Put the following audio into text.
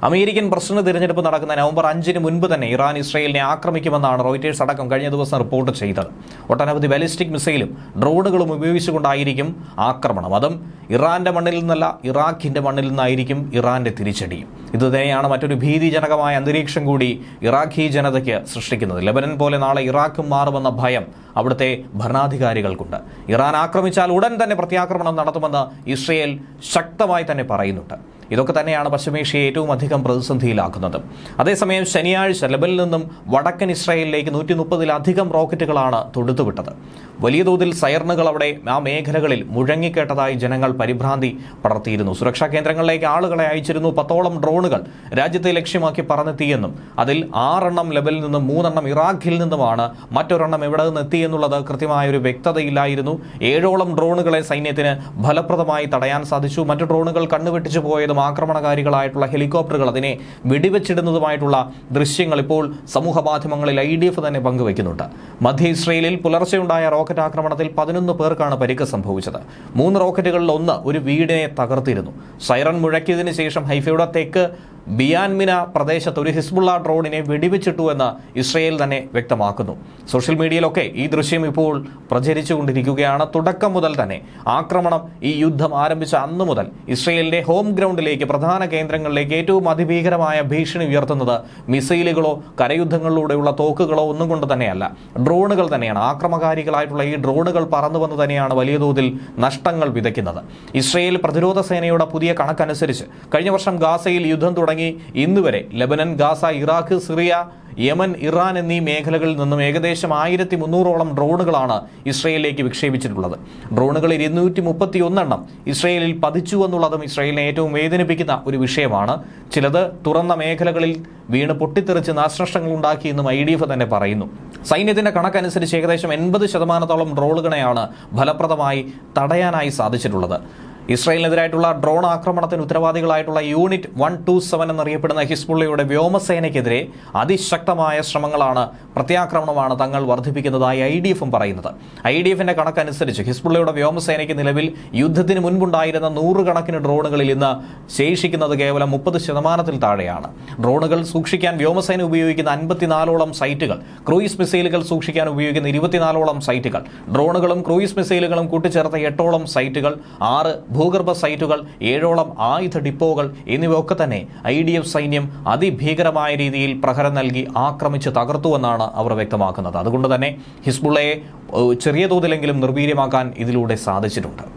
American president തിരഞ്ഞെടുപ്പ് നടക്കുന്ന November അഞ്ചിന് മുൻപ് തന്നെ ഇറാൻ ഇസ്രയേലിനെ ആക്രമിക്കുമെന്നാണ് റോയിറ്റേഴ്സ് അടക്കം കഴിഞ്ഞ ദിവസം റിപ്പോർട്ട് ചെയ്തത് ഒട്ടനവധി ബാലിസ്റ്റിക് മിസൈലും ഡ്രോണുകളും ഉപയോഗിച്ചുകൊണ്ടായിരിക്കും ആക്രമണം അതും ഇറാന്റെ മണ്ണിൽ നിന്നല്ല ഇറാഖിന്റെ മണ്ണിൽ നിന്നായിരിക്കും ഇറാന്റെ തിരിച്ചടിയും ഇത് തന്നെയാണ് മറ്റൊരു ഭീതിജനകമായ അന്തരീക്ഷം കൂടി ഇറാഖി ജനതയ്ക്ക് സൃഷ്ടിക്കുന്നത് ലെബനൻ പോലെ നാളെ ഇറാഖും മാറുമെന്ന ഭയം അവിടുത്തെ ഭരണാധികാരികൾക്കുണ്ട് ഇറാൻ ആക്രമിച്ചാൽ ഉടൻ തന്നെ പ്രത്യാക്രമണം നടത്തുമെന്ന് ഇസ്രയേൽ ശക്തമായി തന്നെ പറയുന്നുണ്ട് ഇതൊക്കെ തന്നെയാണ് പശ്ചിമേഷ്യയെ ഏറ്റവും അധികം പ്രതിസന്ധിയിലാക്കുന്നത് അതേസമയം ശനിയാഴ്ച ലെബനിൽ നിന്നും വടക്കൻ ഇസ്രായേലിലേക്ക് നൂറ്റി മുപ്പതിലധികം റോക്കറ്റുകളാണ് തൊടുത്തുവിട്ടത് വലിയ തോതിൽ സൈറണുകൾ അവിടെ ആ മേഖലകളിൽ മുഴങ്ങിക്കേട്ടതായി ജനങ്ങൾ പരിഭ്രാന്തി പടർത്തിയിരുന്നു സുരക്ഷാ കേന്ദ്രങ്ങളിലേക്ക് ആളുകളെ അയച്ചിരുന്നു പത്തോളം ഡ്രോണുകൾ രാജ്യത്തെ ലക്ഷ്യമാക്കി പറന്നെത്തിയെന്നും അതിൽ ആറെണ്ണം ലെബനിൽ നിന്നും മൂന്നെണ്ണം ഇറാഖിൽ നിന്നുമാണ് മറ്റൊരെണ്ണം എവിടെ നിന്ന് എത്തി എന്നുള്ളത് കൃത്യമായ ഒരു വ്യക്തതയില്ലായിരുന്നു ഏഴോളം ഡ്രോണുകളെ സൈന്യത്തിന് ഫലപ്രദമായി തടയാൻ സാധിച്ചു മറ്റു ഡ്രോണുകൾ കണ്ണുവെട്ടിച്ചു പോയതും ആക്രമണകാരികളായിട്ടുള്ള ഹെലികോപ്റ്ററുകൾ അതിനെ വെടിവെച്ചിടുന്നതുമായിട്ടുള്ള ദൃശ്യങ്ങൾ ഇപ്പോൾ സമൂഹ മാധ്യമങ്ങളിൽ ഐ ഡി എഫ് തന്നെ പങ്കുവയ്ക്കുന്നുണ്ട് മധ്യ ഇസ്രയേലിൽ പുലർച്ചെയുണ്ടായ റോക്കറ്റ് ആക്രമണത്തിൽ പതിനൊന്ന് പേർക്കാണ് പരിക്ക് സംഭവിച്ചത് മൂന്ന് റോക്കറ്റുകളിൽ ഒന്ന് ഒരു വീടിനെ തകർത്തിരുന്നു സൈറൺ മുഴക്കിയതിനു ശേഷം ഹൈഫയുടെ തെക്ക് ബിയാൻമിന പ്രദേശത്ത് ഒരു ഹിസ്ബുള്ള ഡ്രോണിനെ വെടിവെച്ചിട്ടു എന്ന് ഇസ്രയേൽ തന്നെ വ്യക്തമാക്കുന്നു സോഷ്യൽ മീഡിയയിലൊക്കെ ഈ ദൃശ്യം ഇപ്പോൾ പ്രചരിച്ചുകൊണ്ടിരിക്കുകയാണ് തുടക്കം മുതൽ തന്നെ ആക്രമണം ഈ യുദ്ധം ആരംഭിച്ച അന്നു മുതൽ ഇസ്രയേലിന്റെ ഹോം ഗ്രൗണ്ടിലേക്ക് പ്രധാന കേന്ദ്രങ്ങളിലേക്ക് ഏറ്റവും അതിഭീകരമായ ഭീഷണി ഉയർത്തുന്നത് മിസൈലുകളോ കരയുദ്ധങ്ങളിലൂടെയുള്ള തോക്കുകളോ ഒന്നും കൊണ്ട് തന്നെയല്ല ഡ്രോണുകൾ തന്നെയാണ് ആക്രമകാരികളായിട്ടുള്ള ഈ ഡ്രോണുകൾ പറന്നു വന്ന് തന്നെയാണ് വലിയ തോതിൽ നഷ്ടങ്ങൾ വിതയ്ക്കുന്നത് ഇസ്രയേൽ പ്രതിരോധ സേനയുടെ പുതിയ കണക്കനുസരിച്ച് കഴിഞ്ഞ വർഷം ഗാസയിൽ യുദ്ധം തുടങ്ങി ഇന്ന് വരെ Lebanon Gaza Iraq Syria Yemen Iran എന്നീ മേഖലകളിൽ നിന്നും ഏകദേശം ആയിരത്തി മുന്നൂറോളം ഡ്രോണുകളാണ് ഇസ്രയേലിലേക്ക് വിക്ഷേപിച്ചിട്ടുള്ളത് ഡ്രോണുകൾ ഇരുന്നൂറ്റി മുപ്പത്തി ഒന്നെണ്ണം ഇസ്രയേലിൽ പതിച്ചു എന്നുള്ളതും ഇസ്രയേലിനെ ഏറ്റവും വേദനിപ്പിക്കുന്ന ഒരു വിഷയമാണ് ചിലത് തുറന്ന മേഖലകളിൽ വീണ് പൊട്ടിത്തെറിച്ച് നാശനഷ്ടങ്ങൾ ഉണ്ടാക്കിയെന്നും ഐ ഡി എഫ് തന്നെ പറയുന്നു സൈന്യത്തിന്റെ കണക്കനുസരിച്ച് ഏകദേശം എൺപത് ശതമാനത്തോളം ഡ്രോണുകളെയാണ് ഫലപ്രദമായി തടയാനായി സാധിച്ചിട്ടുള്ളത് ഇസ്രായേലിനെതിരായിട്ടുള്ള ഡ്രോൺ ആക്രമണത്തിന് ഉത്തരവാദികളായിട്ടുള്ള യൂണിറ്റ് വൺ ടു സെവൻ എന്നറിയപ്പെടുന്ന ഹിസ്ബുള്ളയുടെ വ്യോമസേനയ്ക്കെതിരെ അതിശക്തമായ ശ്രമങ്ങളാണ് പ്രത്യാക്രമണമാണ് തങ്ങൾ വർദ്ധിപ്പിക്കുന്നതായി ഐ ഡി എഫും പറയുന്നത് ഐ ഡി എഫിന്റെ കണക്കനുസരിച്ച് ഹിസ്ബുള്ളയുടെ വ്യോമസേനയ്ക്ക് നിലവിൽ യുദ്ധത്തിന് മുൻപുണ്ടായിരുന്ന നൂറുകണക്കിന് ഡ്രോണുകളിൽ ഇന്ന് ശേഷിക്കുന്നത് കേവലം മുപ്പത് ശതമാനത്തിൽ താഴെയാണ് ഡ്രോണുകൾ സൂക്ഷിക്കാൻ വ്യോമസേന ഉപയോഗിക്കുന്ന അൻപത്തിനാലോളം സൈറ്റുകൾ ക്രൂയിസ് മിസൈലുകൾ സൂക്ഷിക്കാൻ ഉപയോഗിക്കുന്ന ഇരുപത്തിനാലോളം സൈറ്റുകൾ ഡ്രോണുകളും ക്രൂയിസ് മിസൈലുകളും കൂട്ടിച്ചേർത്ത എട്ടോളം സൈറ്റുകൾ ആറ് ഭൂഗർഭ സൈറ്റുകൾ ഏഴോളം ആയുധ ഡിപ്പോകൾ എന്നിവയൊക്കെ തന്നെ ഐ ഡി എഫ് സൈന്യം അതിഭീകരമായ രീതിയിൽ പ്രഹരം നൽകി ആക്രമിച്ച് തകർത്തുവെന്നാണ് അവർ വ്യക്തമാക്കുന്നത് അതുകൊണ്ട് തന്നെ ഹിസ്ബുള്ളയെ ഏഹ്, ചെറിയ തോതിലെങ്കിലും നിർവീര്യമാക്കാൻ ഇതിലൂടെ സാധിച്ചിട്ടുണ്ട്